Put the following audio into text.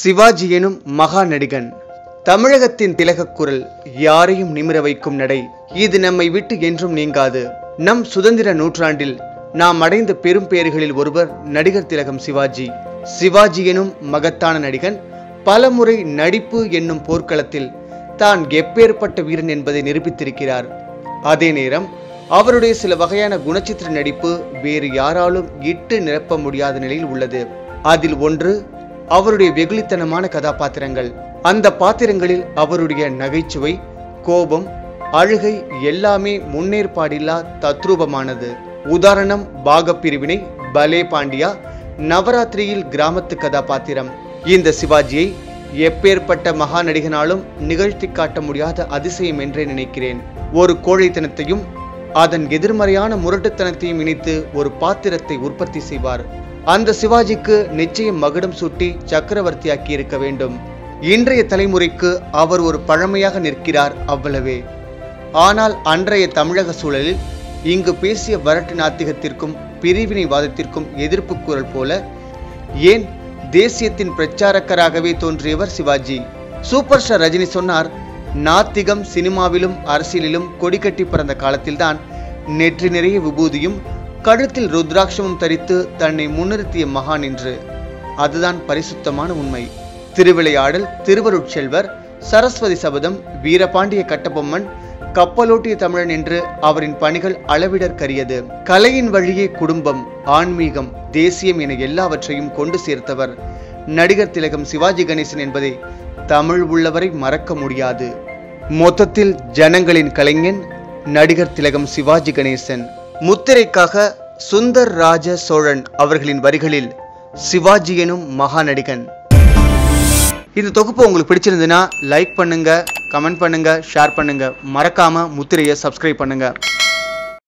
சிவாஜி எனும் மகா நடிகன் தமிழகத்தின் திலகக் குரல் யாரையும் நிமிர வைக்கும் நடை இது நம்மை விட்டு என்றும் நீங்காது நம் சுதந்திர நூற்றாண்டில் நாம் அடைந்த பெரும் பெயர்களில் ஒருவர் நடிகர் திலகம் சிவாஜி சிவாஜி எனும் மகத்தான நடிகன் பலமுறை நடிப்பு என்னும் போர்க்களத்தில் தான் எப்பேற்பட்ட வீரன் என்பதை நிரூபித்திருக்கிறார் அதே நேரம் அவருடைய சில வகையான குணச்சித்திர நடிப்பு வேறு யாராலும் இட்டு நிரப்ப முடியாத நிலையில் உள்ளது அதில் ஒன்று அவருடைய வெகுளித்தனமான கதாபாத்திரங்கள் அந்த பாத்திரங்களில் அவருடைய நகைச்சுவை கோபம் அழுகை எல்லாமே முன்னேற்பாடில்லா தத்ரூபமானது உதாரணம் பாகப்பிரிவினை பலே பாண்டியா நவராத்திரியில் கிராமத்து கதாபாத்திரம் இந்த சிவாஜியை எப்பேற்பட்ட மகா நடிகனாலும் நிகழ்த்தி காட்ட முடியாத அதிசயம் என்றே நினைக்கிறேன் ஒரு கோழைத்தனத்தையும் அதன் எதிர்மறையான முரட்டுத்தனத்தையும் இணைத்து ஒரு பாத்திரத்தை உற்பத்தி செய்வார் அந்த சிவாஜிக்கு நிச்சயம் மகுடம் சூட்டி சக்கரவர்த்தியாக்கி இருக்க வேண்டும் இன்றைய தலைமுறைக்கு அவர் ஒரு பழமையாக நிற்கிறார் அவ்வளவே ஆனால் அன்றைய தமிழக சூழலில் இங்கு பேசிய வரட்டு நாத்திகத்திற்கும் பிரிவினைவாதத்திற்கும் எதிர்ப்பு குரல் போல ஏன் தேசியத்தின் பிரச்சாரக்கராகவே தோன்றியவர் சிவாஜி சூப்பர் ஸ்டார் ரஜினி சொன்னார் நாத்திகம் சினிமாவிலும் அரசியலிலும் கொடிகட்டி பிறந்த காலத்தில்தான் நெற்றி நிறைய விபூதியும் கழுத்தில் ருத்ராட்சமும் தரித்து தன்னை முன்னிறுத்திய மகான் என்று அதுதான் பரிசுத்தமான உண்மை திருவிளையாடல் திருவருட்செல்வர் சரஸ்வதி சபதம் வீரபாண்டிய கட்டபொம்மன் கப்பலோட்டிய தமிழன் என்று அவரின் பணிகள் அளவிடற்கரியது கலையின் வழியே குடும்பம் ஆன்மீகம் தேசியம் என எல்லாவற்றையும் கொண்டு சேர்த்தவர் நடிகர் திலகம் சிவாஜி கணேசன் என்பதை தமிழ் உள்ளவரை மறக்க முடியாது மொத்தத்தில் ஜனங்களின் கலைஞன் நடிகர் திலகம் சிவாஜி கணேசன் முத்திரைக்காக சுந்தர் ராஜ சோழன் அவர்களின் வரிகளில் சிவாஜி எனும் மகா நடிகன் இந்த தொகுப்பு உங்களுக்கு பிடிச்சிருந்ததுன்னா லைக் பண்ணுங்க கமெண்ட் பண்ணுங்க ஷேர் பண்ணுங்க மறக்காம முத்திரையை சப்ஸ்கிரைப் பண்ணுங்க